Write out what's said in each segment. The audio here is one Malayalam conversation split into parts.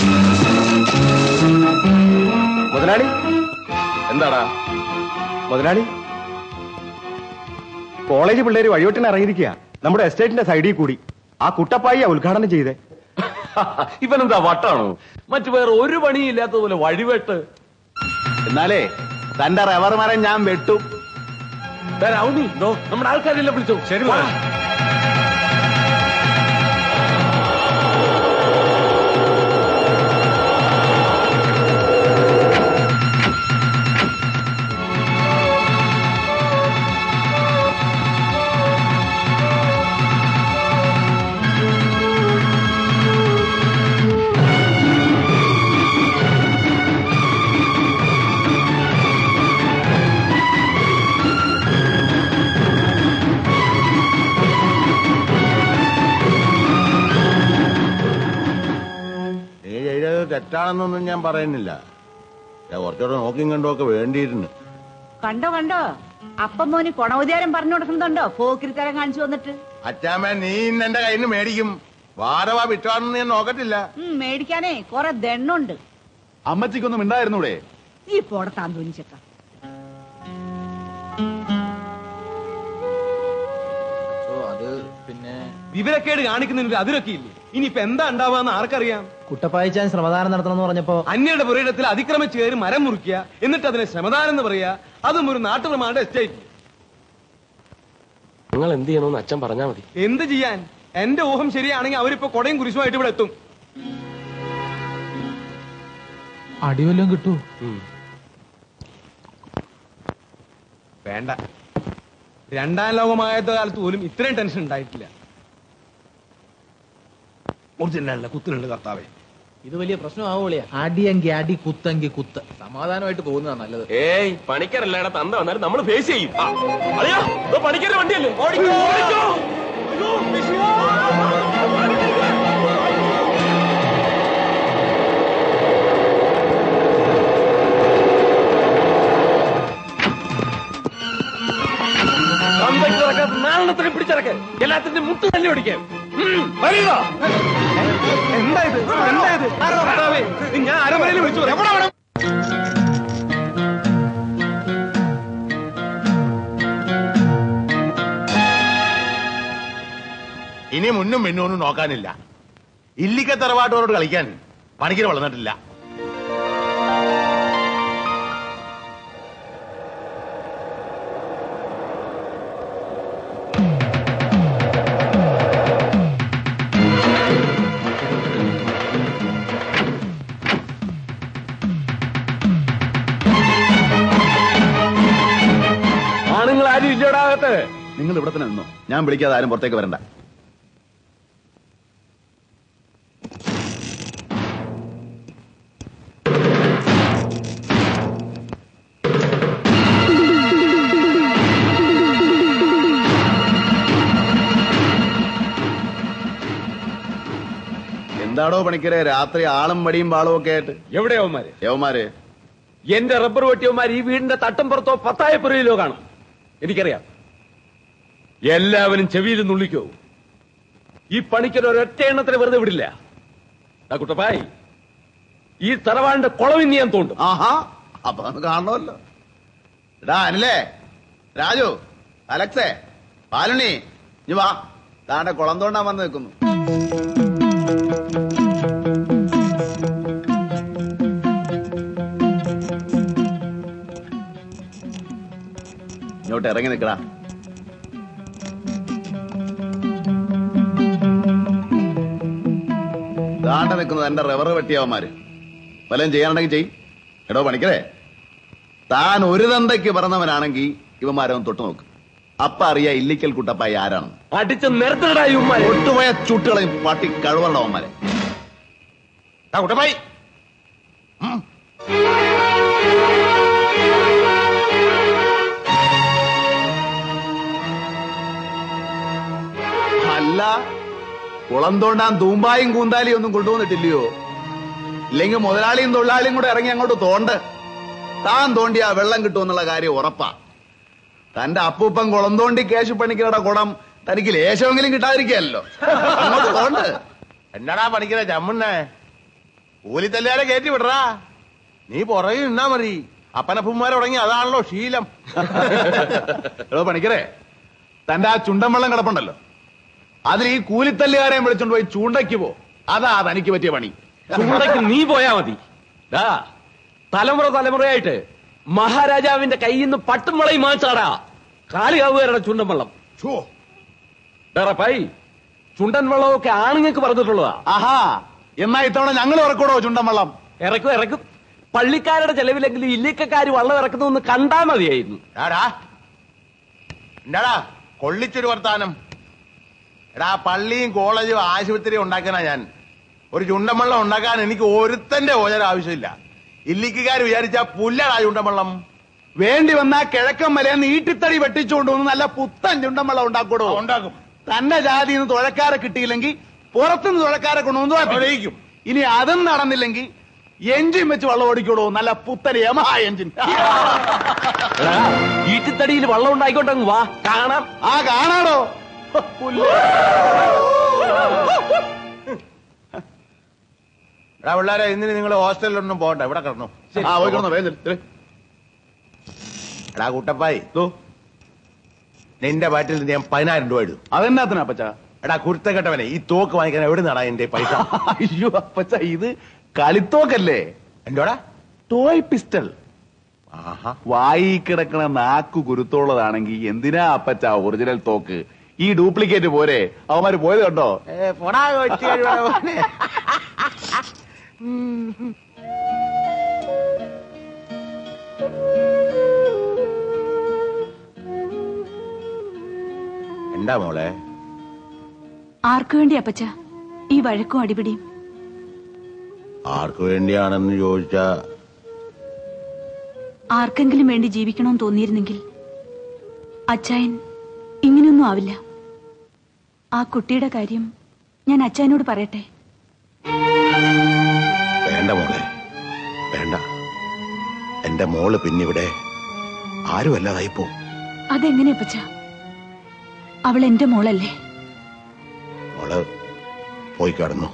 മുതലാളി എന്താടാ മുതലാളി കോളേജ് പിള്ളേര് വഴിവെട്ടിന് ഇറങ്ങിയിരിക്കുക നമ്മുടെ എസ്റ്റേറ്റിന്റെ സൈഡിൽ കൂടി ആ കുട്ടപ്പായിയാ ഉദ്ഘാടനം ചെയ്തേ ഇവനെന്താ വട്ടാണോ മറ്റു വേറെ ഒരു പണിയും ഇല്ലാത്തതുപോലെ വഴിവെട്ട് എന്നാലേ തന്റെ റബ്ബർ മരം ഞാൻ വെട്ടും ദാ രാവുണ്ണി, ദോ, നമ്മുടെ ആൾക്കാരെല്ലാം വിളിച്ചോ ശരി നീ ചെയ്തത് തെറ്റാണെന്നൊന്നും ഞാൻ പറയുന്നില്ല ഞാൻ കുറച്ചുകൂടെ നോക്കിയും കണ്ടും ഒക്കെ വേണ്ടിയിരുന്നു കണ്ടോ കണ്ടോ അപ്പം മോന് കൊണവുദ്യാരം പറഞ്ഞു കൊടുക്കുന്നുണ്ടോ പോക്കിരിത്തരം കാണിച്ചു വന്നിട്ട് അച്ചാമ്മ നീ ഇന്ന് എന്റെ കയ്യിൽ നിന്ന് മേടിക്കും വാരവാ വിറ്റാണെന്ന് ഞാൻ നോക്കത്തില്ല ഉം, മേടിക്കാനേ കൊറേ ദണ്ണുണ്ട് അമ്മച്ചിക്കൊന്നും ഉണ്ടായിരുന്നൂടെ നീ പോടത്താൻ തോന്നിച്ചക്ക അത് പിന്നെ വിവരക്കേട് കാണിക്കുന്നതിന് അതിരൊക്കെ ഇല്ലേ ഇനിയിപ്പോ എന്താ ഉണ്ടാവാന്ന് ആർക്കറിയാം കുട്ടപ്പായിച്ചാൻ ശ്രമദാനം നടത്തണമെന്ന് പറഞ്ഞപ്പോ അന്യയുടെ പുരയിടത്തിൽ അതിക്രമിച്ച് കയറി മരം മുറിക്കുക എന്നിട്ട് അതിനെ ശ്രമദാനം എന്ന് പറയാ അതും ഒരു നാട്ടുപ്രമാണ എസ്റ്റേറ്റ് നിങ്ങൾ എന്ത് ചെയ്യണമെന്ന് അച്ഛൻ പറഞ്ഞാ മതി എന്ത് ചെയ്യാൻ എന്റെ ഊഹം ശരിയാണെങ്കിൽ അവരിപ്പോ കൊടയും കുരിശുമായിട്ട് ഇവിടെ എത്തും അടിവല്ലം കിട്ടൂ വേണ്ട രണ്ടാം ലോകമായത്തെ കാലത്ത് പോലും ഇത്രയും ടെൻഷൻ ഉണ്ടായിട്ടില്ല ഒറിജിനല്ല കുത്തിനുണ്ട് കർത്താവേ ഇത് വലിയ പ്രശ്നമാവൂളിയാ അടിയെങ്കി അടി കുത്തെങ്കി കുത്ത് സമാധാനമായിട്ട് പോകുന്നതാ നല്ലത് ഏയ് പണിക്കരല്ലേടാ തന്ത വന്നാലും നമ്മൾ ഫേസ് ചെയ്യും ആ, അളിയാ, ഇതോ പണിക്കരുടെ വണ്ടിയല്ലേ ഓടിക്കോ ഓടിക്കോ അയ്യോ, വിഷുവാ. തന്തയ്ക്ക് നടക്കാത്ത നാലെണ്ണത്തിനെ പിടിച്ചിറക്ക് എല്ലാത്തിന്റെ മുട്ട് തല്ലി ഓടിക്കാം ഉം, വരിക. എന്താ ഇത് എന്താ ഇത് കർത്താവേ ഇത് ഞാൻ അരമനയിൽ വിളിച്ചു പറയാം ഇനി മുന്നും പിന്നും ഒന്നും നോക്കാനില്ല ഇല്ലിക്ക തറവാട്ടോരോട് കളിക്കാൻ പണിക്കര് വളർന്നിട്ടില്ല ആണുങ്ങൾ ആരും ഇല്ലടാകത്ത് നിങ്ങൾ ഇവിടെ തന്നെ നിന്നോ ഞാൻ വിളിക്കാതെ ആരും പുറത്തേക്ക് വരണ്ട എന്താടോ പണിക്കരെ രാത്രി ആളും മടിയും പാളും ഒക്കെ ആയിട്ട് എവിടെയാവന്മാര് യവന്മാര് എന്റെ റബ്ബർ വെട്ടിയവന്മാർ ഈ വീടിന്റെ തട്ടും പുറത്തോ പത്തായപ്പുറയിലോ കാണും എനിക്കറിയാം എല്ലാവരും ചെവിയിൽ നുള്ളിക്കോ ഈ പണിക്കൊരു ഒരൊറ്റ എണ്ണത്തിന് വെറുതെ വിടില്ല ആ കുട്ടപ്പായി ഈ തറവാടിന്റെ കുളവിന്ന് ഞാൻ തോണ്ടും ആഹാ അപ്പൊ അത് കാണണമല്ലോ എടാ അനിലേ രാജു അലക്സേ പാലുണ്ണി ഇനി വാ താണ്ടെ കുളം തോണ്ടാൻ വന്ന് നിൽക്കുന്നു ഇങ്ങോട്ട് ഇറങ്ങി നിൽക്കടാ താണ്ട നിൽക്കുന്നത് എന്റെ റബ്ബർ വെട്ടിയവന്മാര് വല്ലതും ചെയ്യാനുണ്ടെങ്കിൽ ചെയ് എടോ പണിക്കരേ താൻ ഒരു തന്തയ്ക്ക് പറഞ്ഞവനാണെങ്കിൽ ഇവന്മാരൊന്ന് തൊട്ടു നോക്ക് അപ്പ അറിയാ ഇല്ലിക്കൽ കുട്ടപ്പായി ആരാണെന്ന് അടിച്ച് നിരത്തിലടാ ഇവന്മാര് ഒട്ടുപോയ ചുട്ടുകളെയും പട്ടി കഴിവുള്ള അവന്മാരെ ആ കുട്ടപ്പായി അല്ല കുളം തോണ്ടാൻ തൂമ്പായും കൂന്താലിയും ഒന്നും കൊണ്ടുവന്നിട്ടില്ലയോ ഇല്ലെങ്കിൽ മുതലാളിയും തൊഴിലാളിയും കൂടെ ഇറങ്ങി അങ്ങോട്ട് തോണ്ട് താൻ തോണ്ടിയാ വെള്ളം കിട്ടുമെന്നുള്ള കാര്യം ഉറപ്പാ തന്റെ അപ്പൂപ്പൻ കുളം തോണ്ടി കേശു പണിക്കരുടെ കുടം തനിക്ക് ലേശമെങ്കിലും കിട്ടാതിരിക്കല്ലോ അങ്ങോട്ട് തോണ്ട് എന്നാടാ പണിക്കര ചമ്മുന്നേ കൂലിത്തല്ലുകാരെ കയറ്റി വിടറാ നീ പുറകെ നിന്നാ മതി അപ്പനപ്പന്മാർ തുടങ്ങി അതാണല്ലോ ശീലം എടോ പണിക്കരെ തന്റെ ആ ചുണ്ടൻ വെള്ളം കിടപ്പുണ്ടല്ലോ അതിൽ ഈ കൂലിത്തല്ലുകാരെയും വിളിച്ചോണ്ട് പോയി ചൂണ്ടയ്ക്ക് പോ അതാ തനിക്ക് പറ്റിയ പണി ചൂണ്ടയ്ക്ക് നീ പോയാ മതി ദാ തലമുറ തലമുറയായിട്ട് മഹാരാജാവിന്റെ കയ്യിൽ നിന്ന് പട്ടും വളയും മാച്ചാടാ കാളിയാവുകാരുടെ ചുണ്ടൻ വെള്ളം ഛോ, ഡറപ്പായി ചുണ്ടൻ വെള്ളമൊക്കെ ആണുങ്ങൾക്ക് പറഞ്ഞിട്ടുള്ളതാ ആഹാ എന്നാ ഇത്തവണ ഞങ്ങൾ ഇറക്കൂടോ ചുണ്ടൻ വെള്ളം ഇറക്കും ഇറക്കും പള്ളിക്കാരുടെ ചെലവിലെങ്കിലും ഇല്ലിക്കക്കാര് വള്ളം ഇറക്കുന്നൊന്ന് കണ്ടാ മതിയായിരുന്നു എടാടാ എന്താടാ കൊള്ളിച്ചൊരു വർത്താനം എടാ പള്ളിയും കോളേജും ആശുപത്രിയും ഉണ്ടാക്കാനാ ഞാൻ ഒരു ചുണ്ടൻവെള്ളം ഉണ്ടാക്കാൻ എനിക്ക് ഒരുത്തന്റെ ഓജര ആവശ്യമില്ല ഇല്ലിക്കാർ വിചാരിച്ച പുല്ലടാ ചുണ്ടൻവെള്ളം വേണ്ടി വന്നാ കിഴക്കൻ മലയെന്ന് ഈട്ടിത്തടി വെട്ടിച്ചുകൊണ്ട് വന്ന് നല്ല പുത്തൻ ചുണ്ടൻ വെള്ളം ഉണ്ടാക്കൂടോ ഉണ്ടാക്കും തന്റെ ജാതിയിൽ നിന്ന് തുഴക്കാരെ കിട്ടിയില്ലെങ്കിൽ പുറത്തുനിന്ന് തുഴക്കാരെ കൊണ്ടുവന്ന് അവിടെയിരിക്കും. ഇനി അതും നടന്നില്ലെങ്കിൽ എഞ്ചിൻ വെച്ച് വെള്ളം ഓടിക്കൂടോ നല്ല പുത്തൻ യമഹ എഞ്ചിൻ എടാ, ഈറ്റിത്തടിയിൽ വള്ളം ഉണ്ടായിക്കോട്ടെ വാ കാണാം ആ കാണാടോ പുല്ല്. എടാ പിള്ളേരെ ഇന്നിന് നിങ്ങൾ ഹോസ്റ്റലിലൊന്നും പോകണ്ട ഇവിടെ കിടന്നു ആ പോയിക്കോണോ വേഗം ചെല്ല്. ചെല്ല്. എടാ കുട്ടപ്പായി ദോ, നിന്റെ ബാറ്റിൽ നിന്ന് ഞാൻ പതിനായിരം രൂപ ഇടും അതെന്നാത്തിനാ അപ്പച്ച എടാ കുരുത്തക്കെട്ടവനെ ഈ തോക്ക് വാങ്ങിക്കാൻ എവിടെ നടാ എന്റെ പൈസ അയ്യോ അപ്പച്ച ഇത് കളിത്തോക്കല്ലേ എന്റോടാ ടോയ് പിസ്റ്റൾ ആഹാ വായി കിടക്കണ നാക്കു കുരുത്തോളതാണെങ്കിൽ എന്തിനാ അപ്പച്ച ഒറിജിനൽ തോക്ക് ഈ ഡ്യൂപ്ലിക്കേറ്റ് പോരെ അവന്മാര് പോയത് കണ്ടോ ഏ, പോടാ കൊച്ചു കഴിവട മോനെ. എന്താ മോളെ ആർക്കു വേണ്ടി അപ്പച്ച ഈ വഴക്കും അടിപിടിയും ആർക്കു വേണ്ടിയാണെന്ന് ചോദിച്ചാ ആർക്കെങ്കിലും വേണ്ടി ജീവിക്കണമെന്ന് തോന്നിയിരുന്നെങ്കിൽ അച്ചായൻ ഇങ്ങനെയൊന്നും ആവില്ല ആ കുട്ടിയുടെ കാര്യം ഞാൻ അച്ചായനോട് പറയട്ടെ വേണ്ട മോളെ വേണ്ട എന്റെ മോള് പിന്നിവിടെ ആരുമല്ലാതായി പോവും അതെങ്ങനെ അപ്പച്ച അവൾ എന്റെ മോളല്ലേ മോള് പോയി കിടന്നു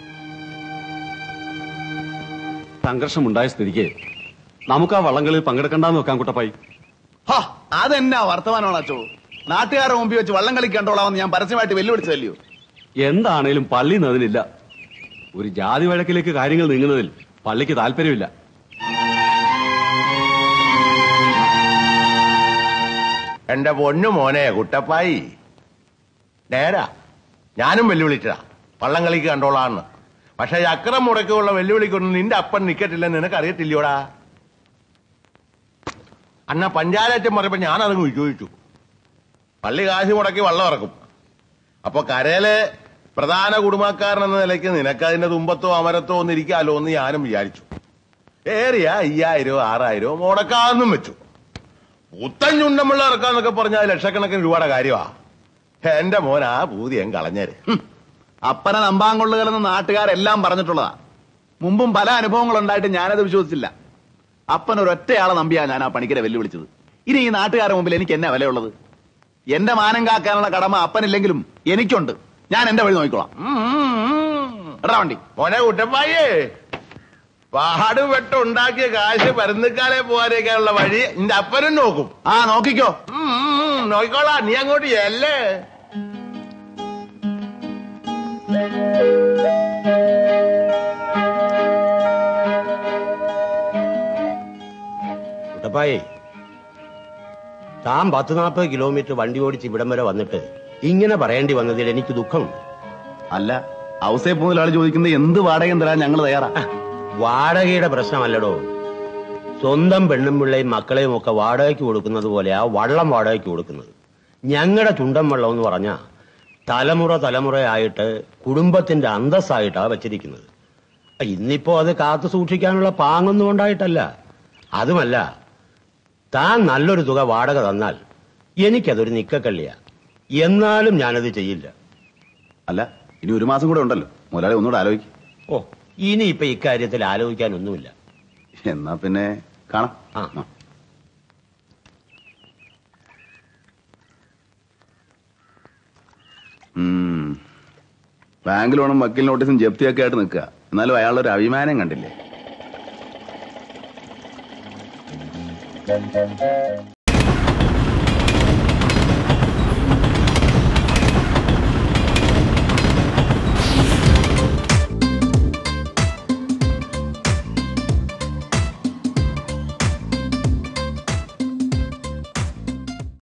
സംഘർഷമുണ്ടായ സ്ഥിതിക്ക് നമുക്ക് ആ വള്ളങ്ങളിൽ പങ്കെടുക്കണ്ടെന്ന് വെക്കാം കുട്ടപ്പായി ഹാ അതെന്നാ വർത്തമാനമാണ് അച്ചോ നാട്ടുകാരെ മുമ്പിൽ വെച്ച് വള്ളം കളിക്കണ്ടോളാമെന്ന് ഞാൻ പരസ്യമായിട്ട് വെല്ലുവിളിച്ചതല്ലയോ എന്താണേലും പള്ളി അതിനില്ല ഒരു ജാതി വഴക്കിലേക്ക് കാര്യങ്ങൾ നീങ്ങുന്നതിൽ പള്ളിക്ക് താല്പര്യമില്ല എന്റെ പൊന്നു മോനെ കുട്ടപ്പായി നേരാ ഞാനും വെല്ലുവിളിച്ചതാ വള്ളം കളിക്ക് കണ്ടോളാന്ന് പക്ഷെ ഈ അക്രം മുടക്കുള്ള വെല്ലുവിളിക്കൊന്നും നിന്റെ അപ്പൻ നിക്കട്ടില്ലെന്ന് നിനക്ക് അറിയത്തില്ലയോടാ അന്ന പഞ്ചായത്തച്ഛൻ പറയുമ്പോ ഞാൻ അതങ്ങ് വിജയിച്ചു പള്ളി കാശ് മുടക്കി വള്ളം ഇറക്കും അപ്പൊ കരയിലെ പ്രധാന കുടുംബക്കാരൻ എന്ന നിലയ്ക്ക് നിനക്ക് അതിന്റെ തുമ്പത്തോ അമരത്തോ ഒന്നും ഇരിക്കാലോ എന്ന് ഞാനും വിചാരിച്ചു ഏറിയ അയ്യായിരോ ആറായിരോ മുടക്കാന്നും വെച്ചു പുത്തൻ ചുണ്ടമുള്ള ഇറക്കാന്നൊക്കെ പറഞ്ഞാൽ ലക്ഷക്കണക്കിന് രൂപയുടെ കാര്യമാ എന്റെ മോൻ ആ പൂതിയും കളഞ്ഞേര് ഹും. അപ്പനെ നമ്പാങ്കൊള്ളുകലെന്ന് നാട്ടുകാരെല്ലാം പറഞ്ഞിട്ടുള്ളതാ മുമ്പും പല അനുഭവങ്ങൾ ഉണ്ടായിട്ട് ഞാനത് വിശ്വസിച്ചില്ല അപ്പൻ ഒരൊറ്റയാളെ നമ്പിയാ ഞാൻ ആ പണിക്കരെ വെല്ലുവിളിച്ചത് ഇനി ഈ നാട്ടുകാരുടെ മുമ്പിൽ എനിക്ക് എന്നാ വിലയുള്ളത് എന്റെ മാനം കാക്കാനുള്ള കടമ അപ്പനില്ലെങ്കിലും എനിക്കുണ്ട് ഞാൻ എന്റെ വഴി നോക്കിക്കോളാം എടാ വണ്ടി മോനെ കുട്ടപ്പായേ പാടുപെട്ട് ഉണ്ടാക്കിയ കാശ് പരന്നുക്കാലെ പോകാനേക്കാനുള്ള വഴി നിന്റെ അപ്പനും നോക്കും ആ നോക്കിക്കോ ഉം, ഉം, ഉം, നോക്കിക്കോളാ നീ അങ്ങോട്ട് ചെല്ലേ കുട്ടപ്പായി താൻ പത്ത് നാൽപ്പത് കിലോമീറ്റർ വണ്ടി ഓടിച്ച് ഇവിടം വരെ വന്നിട്ട് ഇങ്ങനെ പറയേണ്ടി വന്നതിൽ എനിക്ക് ദുഃഖമുണ്ട് അല്ല ഔസേ മുതലാളി ചോദിക്കുന്നത് എന്ത് വാടകയും തരാൻ ഞങ്ങൾ തയ്യാറാ വാടകയുടെ പ്രശ്നമല്ലടോ സ്വന്തം പെണ്ണും പിള്ളയും മക്കളെയും ഒക്കെ വാടകയ്ക്ക് കൊടുക്കുന്നത് പോലെയാ വള്ളം വാടകയ്ക്ക് കൊടുക്കുന്നത് ഞങ്ങളുടെ ചുണ്ടൻ വെള്ളം എന്ന് പറഞ്ഞാ തലമുറ തലമുറയായിട്ട് കുടുംബത്തിന്റെ അന്തസ്സായിട്ടാ വെച്ചിരിക്കുന്നത് ഇന്നിപ്പോ അത് കാത്തു സൂക്ഷിക്കാനുള്ള പാങ്ങൊന്നും ഉണ്ടായിട്ടല്ല അതുമല്ല താൻ നല്ലൊരു തുക വാടക തന്നാൽ എനിക്കതൊരു നിക്കക്കള്ളിയാ എന്നാലും ഞാനത് ചെയ്യില്ല അല്ല ഇനി ഒരു മാസം കൂടെ ഉണ്ടല്ലോ മുതലാളി ഒന്നുകൂടെ ആലോചിക്കും ഓ ഇനിയിപ്പോ ഇക്കാര്യത്തിൽ ആലോചിക്കാനൊന്നുമില്ല എന്നാ പിന്നെ കാണാം ആ. ആ. ഉം. ബാങ്ക് ലോണും വക്കീൽ നോട്ടീസും ജപ്തിയൊക്കെ ആയിട്ട് നിൽക്കുക എന്നാലും അയാളൊരു അഭിമാനം കണ്ടില്ലേ